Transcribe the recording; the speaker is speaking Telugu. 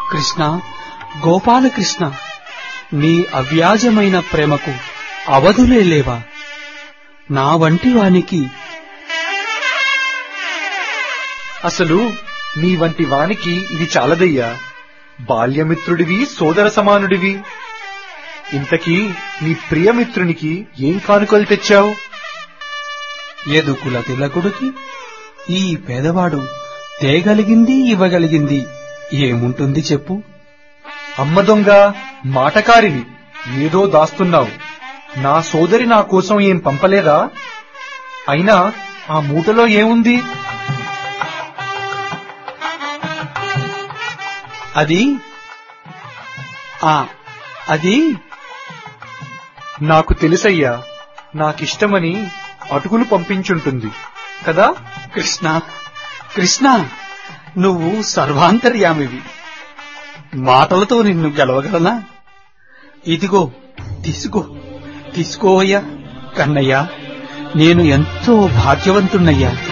కృష్ణ గోపాలకృష్ణ నీ అవ్యాజమైన ప్రేమకు అవధులే లేవా నా వంటి వానికి అసలు నీ వంటి వానికి ఇది చాలదయ్యా బాల్యమిత్రుడివి సోదర సమానుడివి ఇంతకీ నీ ప్రియమిత్రునికి ఏం కానుకలు తెచ్చావు ఎదుకుల తిలకుడికి ఈ పేదవాడు తేగలిగింది ఇవ్వగలిగింది ఏముంటుంది చెప్పు అమ్మ దొంగ మాటకారివి ఏదో దాస్తున్నావు నా సోదరి నా కోసం ఏం పంపలేదా అయినా ఆ మూటలో ఏముంది అది ఆ అది నాకు తెలుసయ్యా నాకిష్టమని అటుకులు పంపించుంటుంది కదా కృష్ణ కృష్ణ నువ్వు సర్వాంతర్యామివి మాటలతో నిన్ను గెలవగలనా ఇదిగో తీసుకో తీసుకోవయ్యా కన్నయ్య నేను ఎంతో భాగ్యవంతుణ్ణయ్యా